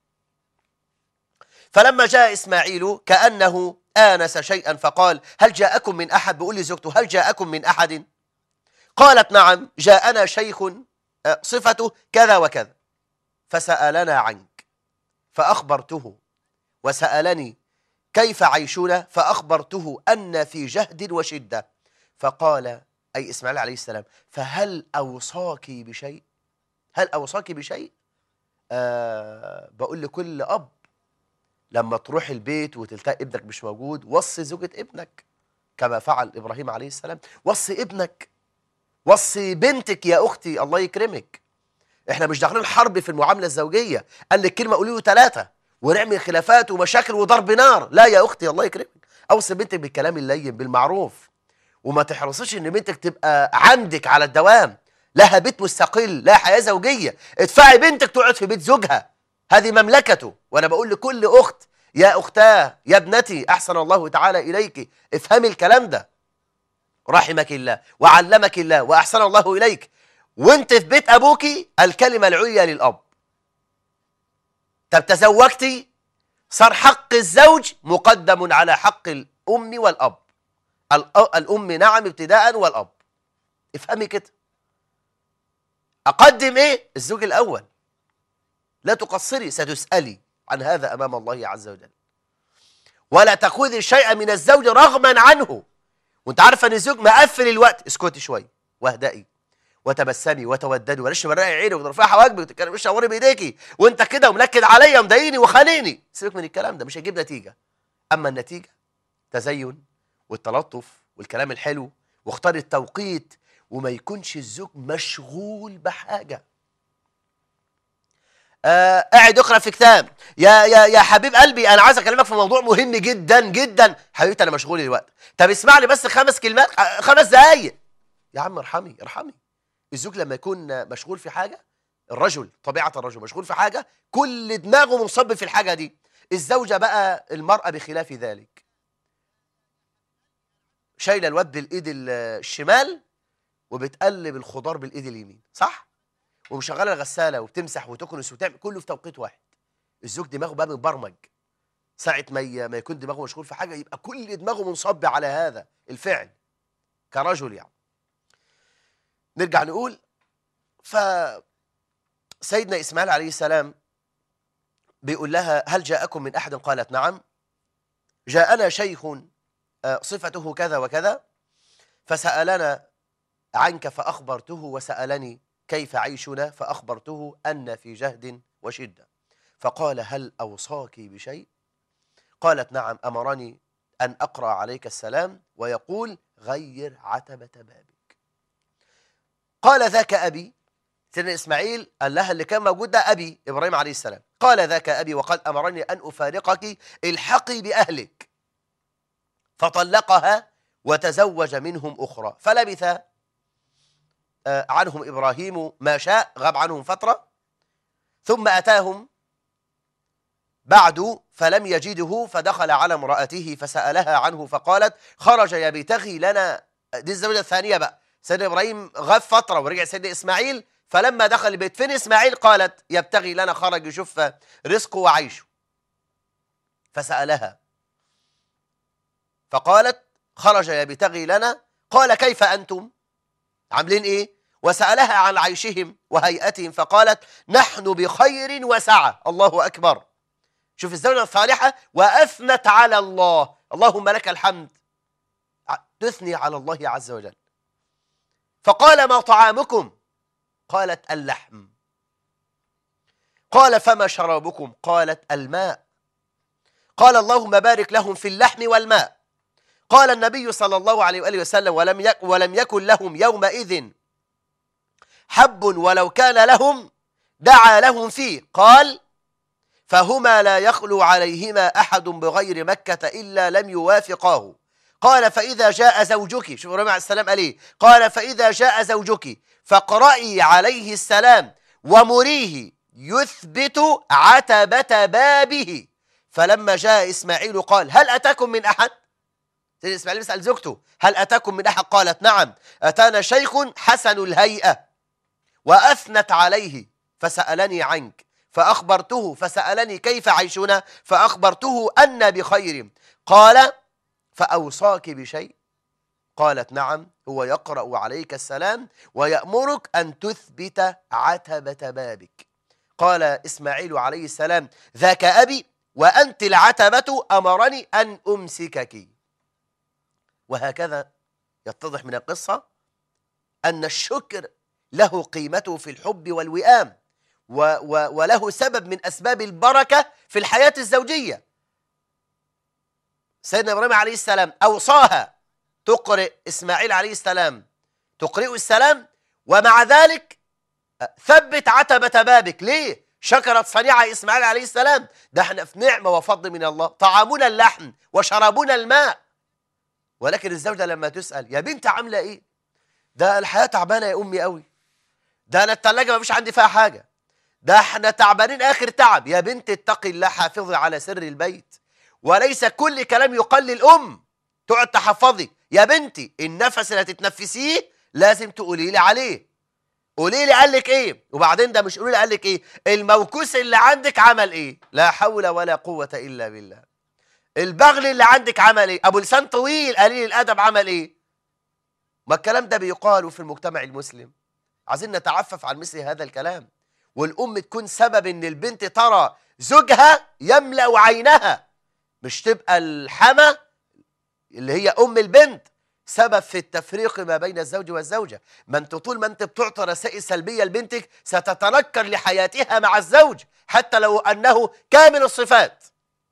فلما جاء إسماعيل كأنه آنس شيئا فقال هل جاءكم من أحد بيقول لزوجته هل جاءكم من أحد قالت نعم جاءنا شيخ آه، صفته كذا وكذا فسألنا عنك فأخبرته وسألني كيف عيشنا فأخبرته أن في جهد وشدة فقال أي إسماعيل عليه السلام فهل أوصاك بشيء هل أوصاك بشيء آه بقول لكل أب لما تروح البيت وتلتقي ابنك مش موجود وصي زوجة ابنك كما فعل إبراهيم عليه السلام وصي ابنك وصي بنتك يا أختي الله يكرمك احنا مش داخلين حرب في المعاملة الزوجية قال لك كلمة قولي له ثلاثة ونعمل خلافات ومشاكل وضرب نار لا يا أختي الله يكرمك أوصي بنتك بالكلام اللين بالمعروف وما تحرصيش ان بنتك تبقى عندك على الدوام لها بيت مستقل لها حياة زوجية ادفعي بنتك تقعد في بيت زوجها هذه مملكته وانا بقول لكل اخت يا اختاه يا ابنتي احسن الله تعالى اليك افهمي الكلام ده رحمك الله وعلمك الله واحسن الله اليك وانت في بيت ابوك الكلمه العليا للاب طب تزوجتي صار حق الزوج مقدم على حق الام والاب الأ- الام نعم ابتداء والاب افهمي كده اقدم ايه الزوج الاول لا تقصري ستسالي عن هذا امام الله عز وجل ولا تاخذي شيئا من الزوج رغما عنه وانت عارفه ان الزوج مقفل الوقت اسكتي شويه واهدئي وتبسمي وتوددي وليش مرقي عيني وترفعي حواجبك وتتكلمي شاوري بايديكي وانت كده ومنكد عليا ومضايقني وخانقني سيبك من الكلام ده مش هيجيب نتيجه اما النتيجه تزين والتلطف والكلام الحلو واختار التوقيت وما يكونش الزوج مشغول بحاجه آه قاعد يقرا في كتاب يا يا يا حبيب قلبي انا عايز اكلمك في موضوع مهم جدا جدا حبيبتي انا مشغول الوقت طب اسمع لي بس خمس كلمات آه، خمس دقايق يا عم ارحمي ارحمي الزوج لما يكون مشغول في حاجه الرجل طبيعه الرجل مشغول في حاجه كل دماغه منصب في الحاجه دي الزوجه بقى المراه بخلاف ذلك شايله الواد بالايد ال- الشمال وبتقلب الخضار بالايد اليمين صح ومشغله الغساله وبتمسح وتكنس وتعمل كله في توقيت واحد الزوج دماغه بقى مبرمج ساعه ما ي- ما يكون دماغه مشغول في حاجه يبقى كل دماغه منصب على هذا الفعل كرجل يعني نرجع نقول ف سيدنا اسماعيل عليه السلام بيقول لها هل جاءكم من احد قالت نعم جاءنا شيخ آه، صفته كذا وكذا فسالنا عنك فاخبرته وسالني كيف عيشنا فأخبرته أن في جهد وشدة فقال هل أوصاك بشيء قالت نعم أمرني أن أقرأ عليك السلام ويقول غير عتبة بابك قال ذاك أبي سيدنا إسماعيل قال لها اللي كان موجود ده أبي إبراهيم عليه السلام قال ذاك أبي وقد أمرني أن أفارقك الحقي بأهلك فطلقها وتزوج منهم أخرى فلبث آه، عنهم إبراهيم ما شاء غاب عنهم فترة ثم أتاهم بعد فلم يجده فدخل على امرأته فسألها عنه فقالت خرج يبتغي لنا دي الزوجة الثانية بقى سيدنا إبراهيم غاب فترة ورجع سيدنا إسماعيل فلما دخل البيت فين إسماعيل قالت يبتغي لنا خرج يشوف رزقه وعيشه فسألها فقالت خرج يبتغي لنا قال كيف أنتم عاملين ايه وسألها عن عيشهم وهيئتهم فقالت نحن بخير وسعة الله أكبر شوف الزوجة الصالحة وأثنت على الله اللهم لك الحمد تثني على الله عز وجل فقال ما طعامكم قالت اللحم قال فما شرابكم قالت الماء قال اللهم بارك لهم في اللحم والماء قال النبي صلى الله عليه وآله وسلم ولم, يك ولم يكن لهم يومئذ حب ولو كان لهم دعا لهم فيه قال فهما لا يخلو عليهما أحد بغير مكة إلا لم يوافقاه قال فإذا جاء زوجك شوف النبي عليه السلام قال إيه قال فإذا جاء زوجك فاقرأي عليه السلام ومريه يثبت عتبة بابه فلما جاء إسماعيل قال هل أتاكم من أحد سيدنا إسماعيل يسأل زوجته هل أتاكم من أحد قالت نعم أتانا شيخ حسن الهيئة وأثنت عليه فسألني عنك فأخبرته فسألني كيف عيشنا فأخبرته أن بخير قال فأوصاك بشيء قالت نعم هو يقرأ عليك السلام ويأمرك أن تثبت عتبة بابك قال إسماعيل عليه السلام ذاك أبي وأنت العتبة أمرني أن أمسكك وهكذا يتضح من القصة أن الشكر له قيمته في الحب والوئام و و وله سبب من أسباب البركة في الحياة الزوجية سيدنا إبراهيم عليه السلام أوصاها تقرئ إسماعيل عليه السلام تقرئ السلام ومع ذلك ثبت عتبة بابك ليه؟ شكرت صنيع إسماعيل عليه السلام ده احنا في نعمة وفضل من الله طعامنا اللحم وشرابنا الماء ولكن الزوجة لما تسأل يا بنت عاملة ايه ده الحياة تعبانة يا أمي قوي ده أنا التلاجة ما فيش عندي فيها حاجة ده احنا تعبانين آخر تعب يا بنت اتقي الله حافظي على سر البيت وليس كل كلام يقال للأم تقعد تحفظي يا بنتي النفس اللي هتتنفسيه لازم تقولي لي عليه قولي لي قال لك ايه وبعدين ده مش قولي لي قال لك ايه الموكوس اللي عندك عمل ايه لا حول ولا قوة إلا بالله البغل اللي عندك عمل ايه ابو لسان طويل قليل الادب عمل ايه ما الكلام ده بيقال في المجتمع المسلم عايزين نتعفف عن مثل هذا الكلام والام تكون سبب ان البنت ترى زوجها يملا عينها مش تبقى الحما اللي هي ام البنت سبب في التفريق ما بين الزوج والزوجه ما انت طول ما انت بتعطي رسائل سلبيه لبنتك ستتنكر لحياتها مع الزوج حتى لو انه كامل الصفات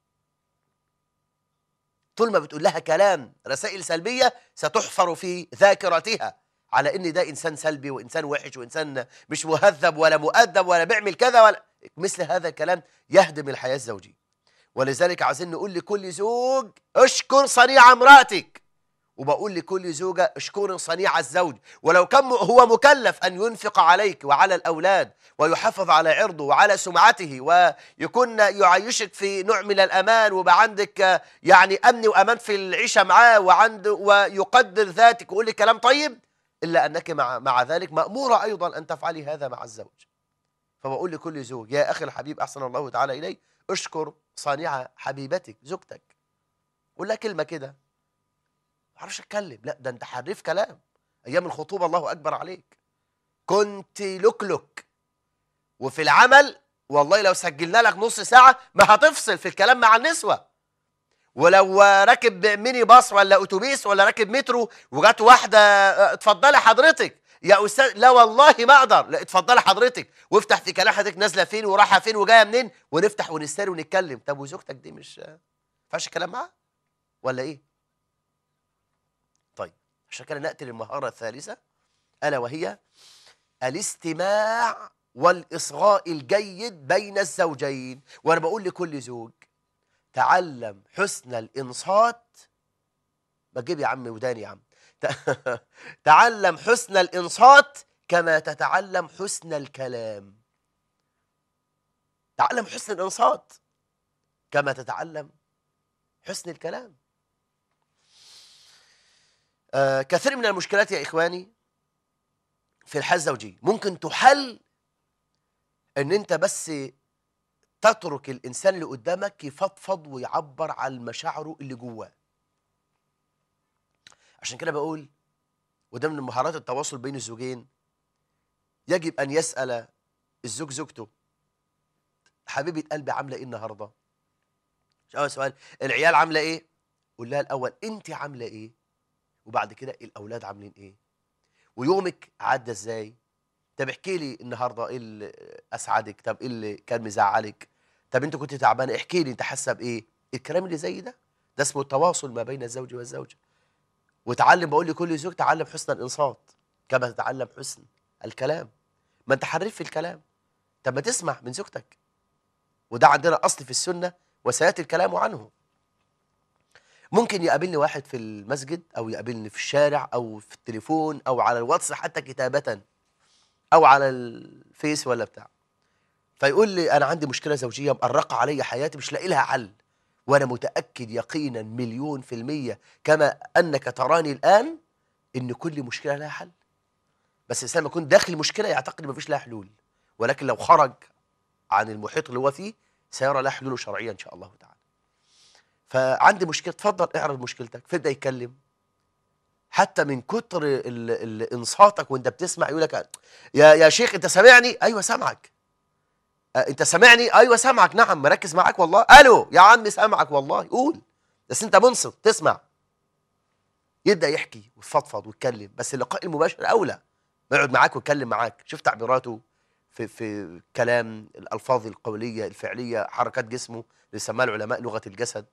طول ما بتقول لها كلام رسائل سلبيه ستحفر في ذاكرتها على ان ده انسان سلبي وانسان وحش وانسان مش مهذب ولا مؤدب ولا بيعمل كذا ولا مثل هذا الكلام يهدم الحياه الزوجيه ولذلك عايزين نقول لكل زوج اشكر صنيع امراتك وبقول لكل زوجة اشكر صنيع الزوج ولو كان هو مكلف أن ينفق عليك وعلى الأولاد ويحافظ على عرضه وعلى سمعته ويكون يعيشك في نوع من الأمان ويبقى عندك يعني أمن وأمان في العيشة معاه وعند ويقدر ذاتك ويقول لك كلام طيب إلا أنك مع, مع ذلك مأمورة أيضا أن تفعلي هذا مع الزوج فبقول لكل زوج يا أخي الحبيب أحسن الله تعالى إليه اشكر صانعة حبيبتك زوجتك قول لها كلمة كده ما اعرفش اتكلم لا ده انت حريف كلام ايام الخطوبه الله اكبر عليك كنت لكلك وفي العمل والله لو سجلنا لك نص ساعه ما هتفصل في الكلام مع النسوه ولو راكب ميني باص ولا اتوبيس ولا راكب مترو وجات واحده اتفضلي حضرتك يا استاذ لا والله ما اقدر لا اتفضلي حضرتك وافتح في كلام حضرتك نازله فين ورايحه فين وجايه منين ونفتح ونستري ونتكلم طب وزوجتك دي مش ما ينفعش الكلام معاها ولا ايه طيب عشان كده ناتي للمهاره الثالثه الا وهي الاستماع والاصغاء الجيد بين الزوجين وانا بقول لكل زوج تعلم حسن الانصات ما تجيب يا عم وداني يا عم تعلم حسن الانصات كما تتعلم حسن الكلام تعلم حسن الانصات كما تتعلم حسن الكلام آه كثير من المشكلات يا إخواني في الحياة الزوجية ممكن تحل ان انت بس تترك الانسان اللي قدامك يفضفض ويعبر عن مشاعره اللي جواه عشان كده بقول وده من مهارات التواصل بين الزوجين يجب ان يسال الزوج زوجته حبيبه قلبي عامله ايه النهارده اول سؤال العيال عامله ايه قول لها الاول انت عامله ايه وبعد كده الاولاد عاملين ايه ويومك عدى ازاي طب احكي لي النهارده ايه اللي اسعدك طب ايه اللي كان مزعلك طب انت كنت تعبانه احكي لي انت حاسه بايه الكلام اللي زي ده ده اسمه التواصل ما بين الزوج والزوجه وتعلم بقول لكل زوج تعلم حسن الانصات كما تتعلم حسن الكلام ما انت حريف في الكلام طب ما تسمع من زوجتك وده عندنا اصل في السنه وسياتي الكلام عنه ممكن يقابلني واحد في المسجد او يقابلني في الشارع او في التليفون او على الواتس حتى كتابه او على الفيس ولا بتاع فيقول لي انا عندي مشكله زوجيه مقرقه علي حياتي مش لاقي لها حل وانا متاكد يقينا مليون في الميه كما انك تراني الان ان كل مشكله لها حل بس الانسان لما يكون داخل مشكله يعتقد ما فيش لها حلول ولكن لو خرج عن المحيط اللي هو فيه سيرى لها حلول شرعيه ان شاء الله تعالى فعندي مشكله اتفضل اعرض مشكلتك فيبدا يتكلم حتى من كتر ال- ال- انصاتك وانت بتسمع يقول لك يا يا شيخ انت سامعني ايوه سامعك أه، انت سامعني ايوه سامعك نعم مركز معاك والله الو يا عمي سامعك والله قول بس انت منصت تسمع يبدا يحكي ويفضفض ويتكلم بس اللقاء المباشر اولى ما يقعد معاك ويتكلم معاك شوف تعبيراته في في كلام الالفاظ القوليه الفعليه حركات جسمه اللي يسموها العلماء لغه الجسد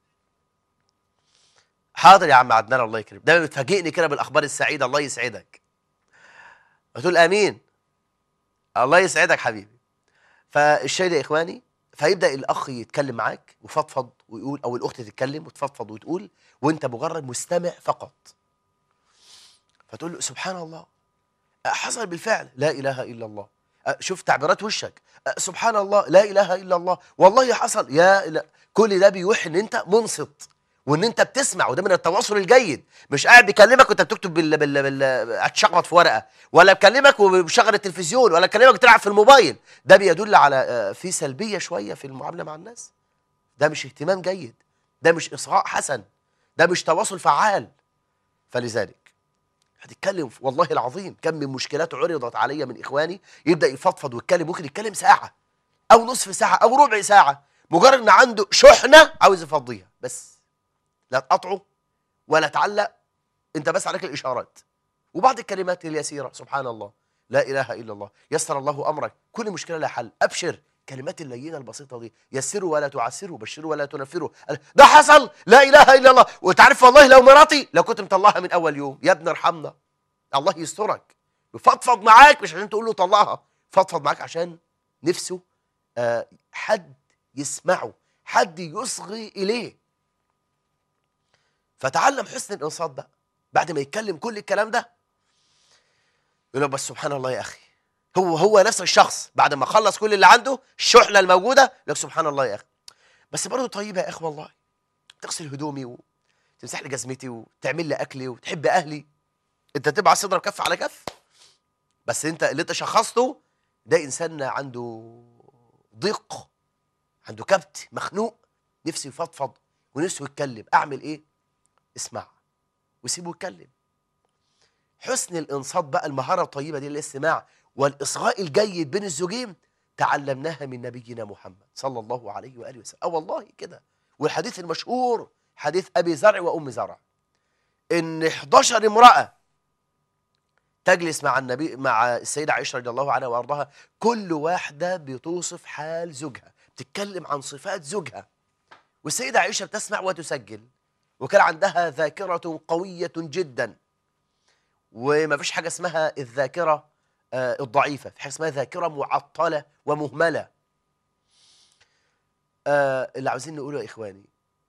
حاضر يا عم عدنان الله يكرمك دايما بتفاجئني كده بالاخبار السعيده الله يسعدك بتقول امين الله يسعدك حبيبي فالشاي ده يا اخواني فيبدا الاخ يتكلم معاك ويفضفض ويقول او الاخت تتكلم وتفضفض وتقول وانت مجرد مستمع فقط فتقول له سبحان الله أه، حصل بالفعل لا اله الا الله أه، شوف تعبيرات وشك أه، سبحان الله لا اله الا الله والله حصل يا لا كل ده بيوحي ان انت منصت وان انت بتسمع وده من التواصل الجيد مش قاعد بيكلمك وانت بتكتب بال بال بال هتشخبط في ورقه ولا بكلمك وبشغل التلفزيون ولا بكلمك بتلعب في الموبايل ده بيدل على آه، في سلبيه شويه في المعامله مع الناس ده مش اهتمام جيد ده مش اصغاء حسن ده مش تواصل فعال فلذلك هتتكلم في- والله العظيم كم من مشكلات عرضت علي من اخواني يبدا يفضفض ويتكلم ممكن يتكلم ساعه او نصف ساعه او ربع ساعه مجرد ان عنده شحنه عاوز يفضيها بس لا تقطعه ولا تعلق انت بس عليك الاشارات وبعض الكلمات اليسيره سبحان الله لا اله الا الله يسر الله امرك كل مشكله لها حل ابشر كلمات اللينه البسيطه دي يسروا ولا تعسروا بشروا ولا تنفروا ده حصل لا اله الا الله وتعرف والله لو مراتي لو كنت مطلعها من اول يوم يا ابني ارحمنا الله يسترك يفضفض معاك مش عشان تقول له طلعها فضفض معاك عشان نفسه آه حد يسمعه حد يصغي اليه فتعلم حسن الانصات بقى بعد ما يتكلم كل الكلام ده يقول له بس سبحان الله يا اخي هو هو نفس الشخص بعد ما خلص كل اللي عنده الشحنه الموجوده يقول لك سبحان الله يا اخي بس برضه طيبه يا اخي والله تغسل هدومي وتمسح لي جزمتي وتعمل لي اكلي وتحب اهلي انت تبعت صدرك كف على كف بس انت اللي انت شخصته ده انسان عنده ضيق عنده كبت مخنوق نفسه يفضفض ونفسه يتكلم اعمل ايه اسمع وسيبه يتكلم حسن الانصات بقى المهاره الطيبه دي الاستماع والاصغاء الجيد بين الزوجين تعلمناها من نبينا محمد صلى الله عليه واله وسلم اه والله كده والحديث المشهور حديث ابي زرع وام زرع ان 11 امراه تجلس مع النبي مع السيده عائشه رضي الله عنها وارضاها كل واحده بتوصف حال زوجها بتتكلم عن صفات زوجها والسيده عائشه بتسمع وتسجل وكان عندها ذاكره قويه جدا وما فيش حاجه اسمها الذاكره آه، الضعيفه في حاجه اسمها ذاكره معطله ومهمله آه، اللي عاوزين نقوله يا اخواني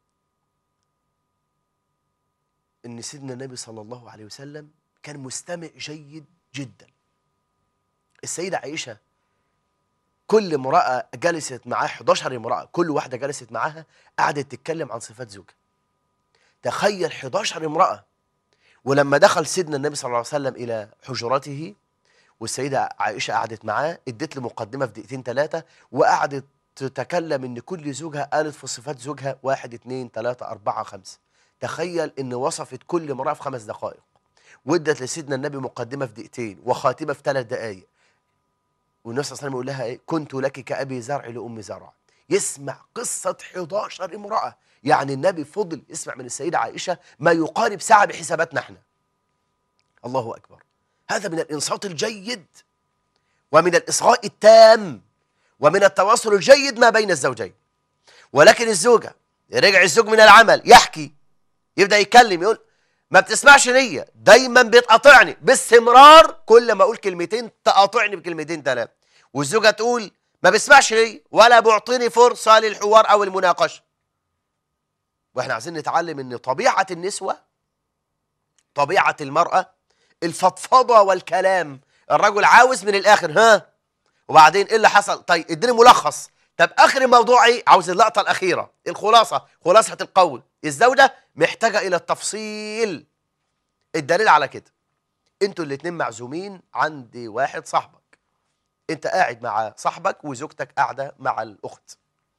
ان سيدنا النبي صلى الله عليه وسلم كان مستمع جيد جدا السيده عائشه كل امراه جلست معاه 11 امراه كل واحده جلست معاها قعدت تتكلم عن صفات زوجها تخيل 11 امراه ولما دخل سيدنا النبي صلى الله عليه وسلم الى حجرته والسيده عائشه قعدت معاه ادت له مقدمه في دقيقتين ثلاثه وقعدت تتكلم ان كل زوجها قالت في صفات زوجها واحد اثنين ثلاثه اربعه خمسه تخيل ان وصفت كل امراه في خمس دقائق وادت لسيدنا النبي مقدمه في دقيقتين وخاتمه في ثلاث دقائق والنبي صلى الله عليه وسلم يقول لها ايه كنت لك كابي زرع لام زرع يسمع قصه 11 امراه يعني النبي فضل اسمع من السيدة عائشة ما يقارب ساعة بحساباتنا احنا الله أكبر هذا من الإنصات الجيد ومن الإصغاء التام ومن التواصل الجيد ما بين الزوجين ولكن الزوجة رجع الزوج من العمل يحكي يبدأ يتكلم يقول ما بتسمعش ليا دايما بتقاطعني باستمرار كل ما اقول كلمتين تقاطعني بكلمتين ثلاثه والزوجه تقول ما بيسمعش ليا ولا بيعطيني فرصه للحوار او المناقشه واحنا عايزين نتعلم ان طبيعه النسوه طبيعه المراه الفضفضه والكلام الرجل عاوز من الاخر ها وبعدين ايه اللي حصل طيب اديني ملخص طب اخر الموضوع ايه عاوز اللقطه الاخيره الخلاصه خلاصه القول الزوجه محتاجه الى التفصيل الدليل على كده انتوا الاتنين معزومين عند واحد صاحبك انت قاعد مع صاحبك وزوجتك قاعده مع الاخت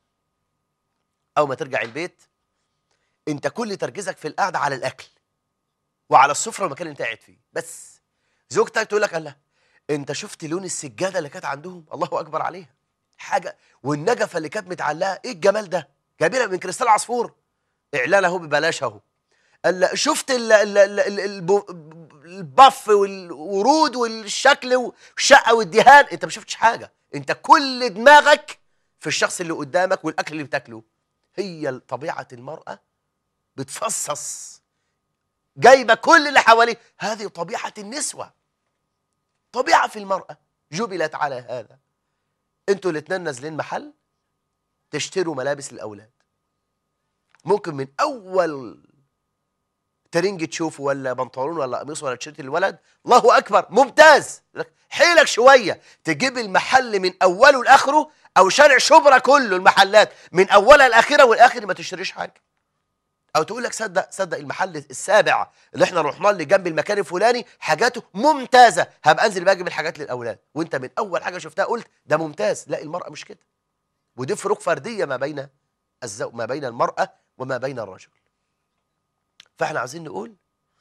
اول ما ترجع البيت انت كل تركيزك في القعده على الاكل وعلى السفره والمكان اللي انت قاعد فيه بس زوجتك تقول لك الله انت شفت لون السجاده اللي كانت عندهم الله اكبر عليها حاجه والنجفه اللي كانت متعلقه ايه الجمال ده جايبينها من كريستال عصفور اعلان اهو ببلاش اهو قال شفت ال ال ال ال الب- البف والورود والشكل والشقه والدهان انت ما شفتش حاجه انت كل دماغك في الشخص اللي قدامك والاكل اللي بتاكله هي طبيعه المراه بتفصص جايبه كل اللي حواليه هذه طبيعه النسوه طبيعه في المراه جبلت على هذا انتوا الاثنين نازلين محل تشتروا ملابس للاولاد ممكن من اول ترنج تشوفه ولا بنطلون ولا قميص ولا تيشيرت للولد الله اكبر ممتاز حيلك شويه تجيب المحل من اوله لاخره او شارع شبرا كله المحلات من اولها لاخرها والاخر ما تشتريش حاجه او تقول لك صدق صدق المحل السابع اللي احنا رحنا اللي جنب المكان الفلاني حاجاته ممتازه هبقى انزل بقى اجيب الحاجات للاولاد وانت من اول حاجه شفتها قلت ده ممتاز لا المراه مش كده ودي فروق فرديه ما بين الزوج ما بين المراه وما بين الرجل فاحنا عايزين نقول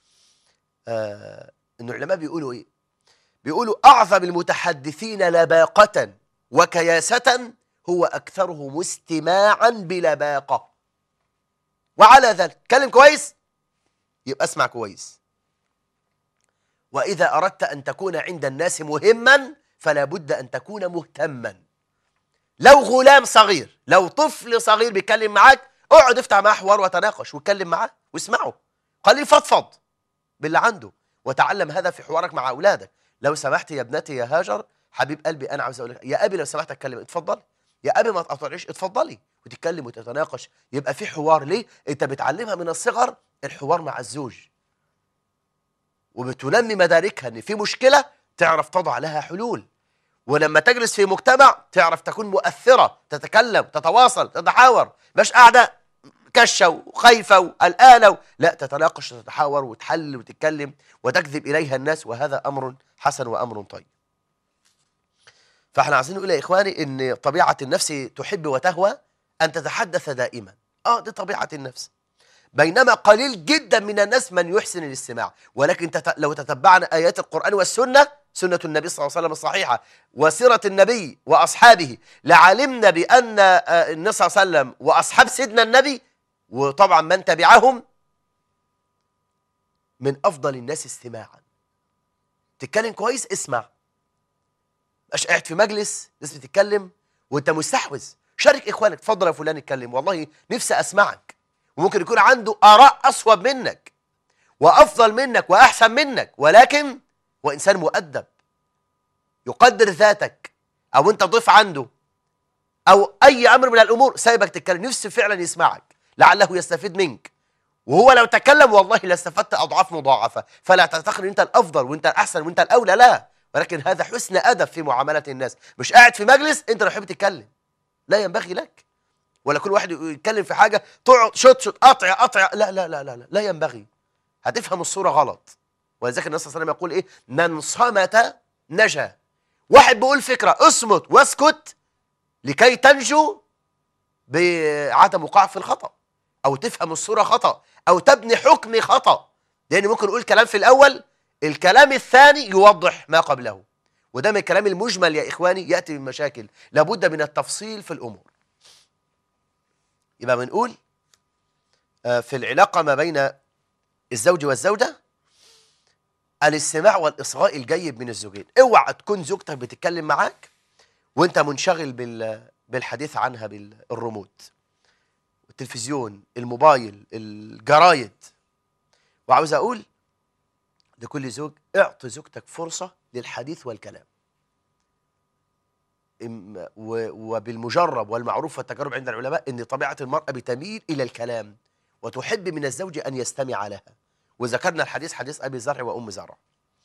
آه ان العلماء بيقولوا ايه بيقولوا اعظم المتحدثين لباقه وكياسه هو اكثرهم استماعا بلباقه وعلى ذلك اتكلم كويس يبقى اسمع كويس واذا اردت ان تكون عند الناس مهما فلا بد ان تكون مهتما لو غلام صغير لو طفل صغير بيتكلم معاك اقعد افتح معاه حوار وتناقش واتكلم معاه واسمعه خليه فضفض باللي عنده وتعلم هذا في حوارك مع اولادك لو سمحت يا ابنتي يا هاجر حبيب قلبي انا عاوز اقول لك يا ابي لو سمحت اتكلم اتفضل يا ابي ما تقطعيش اتفضلي وتتكلم وتتناقش يبقى في حوار ليه انت بتعلمها من الصغر الحوار مع الزوج وبتنمي مداركها ان في مشكله تعرف تضع لها حلول ولما تجلس في مجتمع تعرف تكون مؤثره تتكلم تتواصل تتحاور مش قاعده كشه وخايفه وقلقانه لا تتناقش وتتحاور وتحل وتتكلم وتجذب اليها الناس وهذا امر حسن وامر طيب فاحنا عايزين نقول يا اخواني ان طبيعه النفس تحب وتهوى ان تتحدث دائما اه دي طبيعه النفس بينما قليل جدا من الناس من يحسن الاستماع ولكن تت... لو تتبعنا ايات القران والسنه سنه النبي صلى الله عليه وسلم الصحيحه وسيره النبي واصحابه لعلمنا بان آه، النبي صلى الله عليه وسلم واصحاب سيدنا النبي وطبعا من تبعهم من افضل الناس استماعا تتكلم كويس اسمع مش قاعد في مجلس ناس بتتكلم وانت مستحوذ شارك اخوانك اتفضل يا فلان اتكلم والله نفسي اسمعك وممكن يكون عنده اراء اصوب منك وافضل منك واحسن منك ولكن هو انسان مؤدب يقدر ذاتك او انت ضيف عنده او اي امر من الامور سايبك تتكلم نفسه فعلا يسمعك لعله يستفيد منك وهو لو تكلم والله لاستفدت اضعاف مضاعفه فلا تعتقد ان انت الافضل وانت الاحسن وانت الاولى لا ولكن هذا حسن ادب في معامله الناس مش قاعد في مجلس انت لو حابب تتكلم لا ينبغي لك ولا كل واحد يتكلم في حاجه تقعد شوت شوت قطع قطع لا لا لا لا لا, لا ينبغي هتفهم الصوره غلط ولذلك النبي صلى الله عليه وسلم يقول ايه من صمت نجا واحد بيقول فكره اصمت واسكت لكي تنجو بعدم وقوعك في الخطا او تفهم الصوره خطا او تبني حكم خطا لان ممكن نقول كلام في الاول الكلام الثاني يوضح ما قبله وده من الكلام المجمل يا اخواني ياتي من مشاكل لابد من التفصيل في الامور يبقى بنقول آه، في العلاقة ما بين الزوج والزوجة الاستماع والإصغاء الجيد من الزوجين اوعى تكون زوجتك بتتكلم معاك وانت منشغل بال بالحديث عنها بالريموت التلفزيون الموبايل الجرايد وعاوز اقول لكل زوج اعط زوجتك فرصة للحديث والكلام إم- و- وبالمجرب والمعروف والتجارب عند العلماء ان طبيعة المرأة بتميل الى الكلام وتحب من الزوج ان يستمع لها وذكرنا الحديث حديث ابي زرع وام زرع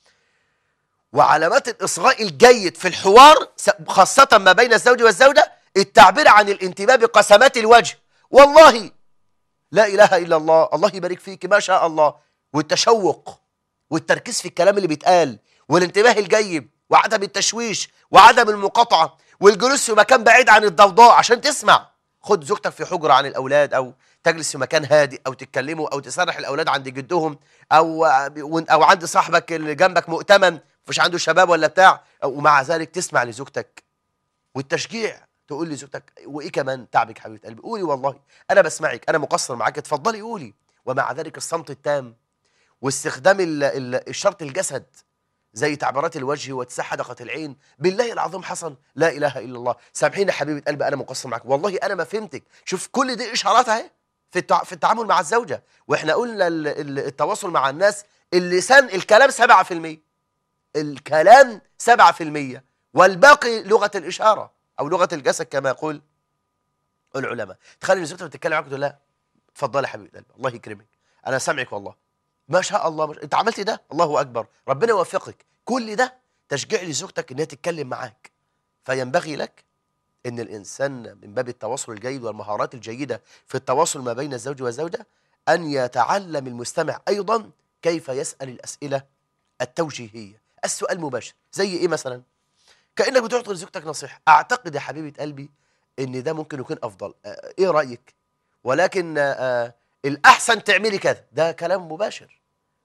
وعلامات الاصغاء الجيد في الحوار س- خاصة ما بين الزوج والزوجة التعبير عن الانتباه بقسمات الوجه والله لا اله الا الله الله يبارك فيك ما شاء الله والتشوق والتركيز في الكلام اللي بيتقال والانتباه الجيد وعدم التشويش وعدم المقاطعه والجلوس في مكان بعيد عن الضوضاء عشان تسمع خد زوجتك في حجره عن الاولاد او تجلس في مكان هادئ او تتكلموا او تسرح الاولاد عند جدهم او او عند صاحبك اللي جنبك مؤتمن مش عنده شباب ولا بتاع ومع ذلك تسمع لزوجتك والتشجيع تقول لزوجتك وايه كمان تعبك حبيبه قلبي قولي والله انا بسمعك انا مقصر معاك اتفضلي قولي ومع ذلك الصمت التام واستخدام ال- ال- الشرط الجسد زي تعبيرات الوجه واتساع حدقة العين بالله العظيم حصل لا إله إلا الله سامحيني يا حبيبة قلبي أنا مقصر معك والله أنا ما فهمتك شوف كل دي إشارات أهي في التع... في التعامل مع الزوجة وإحنا قلنا ال- ال- التواصل مع الناس اللسان الكلام 7% الكلام 7% والباقي لغة الإشارة أو لغة الجسد كما يقول العلماء تخلي زوجتك بتتكلم معاك تقول لها اتفضلي يا حبيبه قلبي الله يكرمك انا سامعك والله ما شاء الله مش... انت عملت ده الله اكبر ربنا يوفقك كل ده تشجيع لزوجتك انها تتكلم معاك فينبغي لك ان الانسان من باب التواصل الجيد والمهارات الجيده في التواصل ما بين الزوج والزوجه ان يتعلم المستمع ايضا كيف يسال الاسئله التوجيهيه السؤال مباشر زي ايه مثلا كانك بتعطي لزوجتك نصيحه اعتقد يا حبيبه قلبي ان ده ممكن يكون افضل آه، ايه رايك ولكن آه، آه، الاحسن تعملي كذا ده كلام مباشر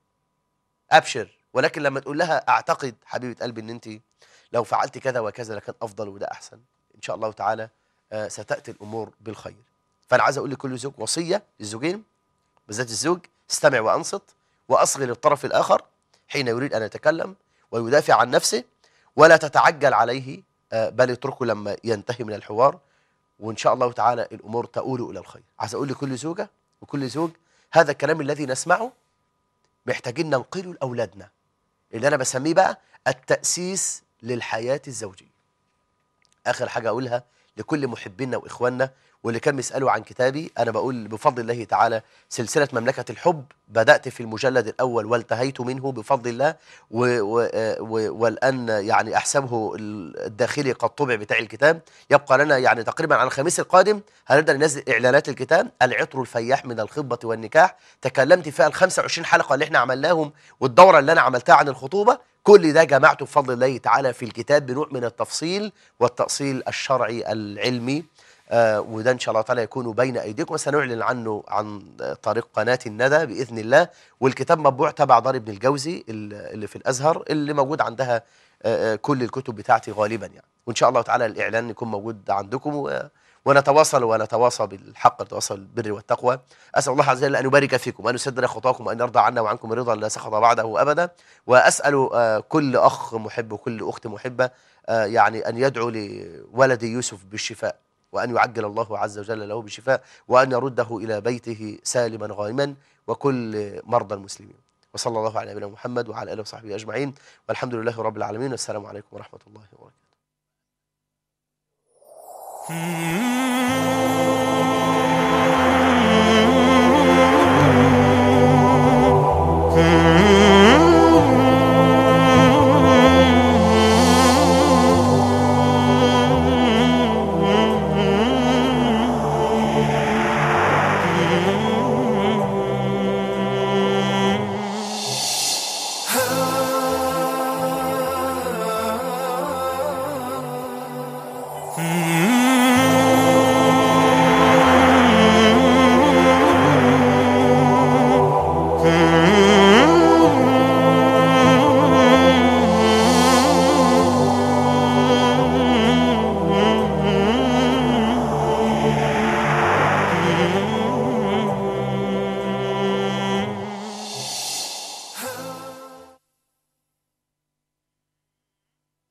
ابشر ولكن لما تقول لها اعتقد حبيبه قلبي ان انت لو فعلت كذا وكذا لكان افضل وده احسن ان شاء الله تعالى آه، ستاتي الامور بالخير فانا عايز اقول لكل زوج وصيه للزوجين بالذات الزوج استمع وانصت واصغي للطرف الاخر حين يريد ان يتكلم ويدافع عن نفسه ولا تتعجل عليه آه، بل اتركه لما ينتهي من الحوار وان شاء الله تعالى الامور تؤول الى الخير عايز اقول لكل زوجه وكل زوج هذا الكلام الذي نسمعه محتاجين ننقله لاولادنا اللي انا بسميه بقى التاسيس للحياه الزوجيه اخر حاجه اقولها لكل محبينا واخواننا واللي كان بيسالوا عن كتابي انا بقول بفضل الله تعالى سلسله مملكه الحب بدات في المجلد الاول وانتهيت منه بفضل الله و و و والان يعني احسبه الداخلي قد طبع بتاع الكتاب يبقى لنا يعني تقريبا على الخميس القادم هنبدا ننزل اعلانات الكتاب العطر الفياح من الخطبه والنكاح تكلمت فيها ال 25 حلقه اللي احنا عملناهم والدوره اللي انا عملتها عن الخطوبه كل ده جمعته بفضل الله تعالى في الكتاب بنوع من التفصيل والتأصيل الشرعي العلمي آه وده ان شاء الله تعالى يكون بين ايديكم وسنعلن عنه عن طريق قناه الندى باذن الله والكتاب مطبوع تبع دار ابن الجوزي اللي في الازهر اللي موجود عندها آه آه، كل الكتب بتاعتي غالبا يعني وان شاء الله تعالى الاعلان يكون موجود عندكم و- ونتواصل ونتواصى بالحق نتواصل بالبر والتقوى اسال الله عز وجل ان يبارك فيكم وان يسدد خطاكم وان يرضى عنا وعنكم رضا لا سخط بعده ابدا واسال آه، كل اخ محب وكل اخت محبه آه، يعني ان يدعو لولد يوسف بالشفاء وان يعجل الله عز وجل له بالشفاء وان يرده الى بيته سالما غانما وكل مرضى المسلمين وصلى الله على نبينا محمد وعلى اله وصحبه اجمعين والحمد لله رب العالمين والسلام عليكم ورحمه الله وبركاته Mm-hmm.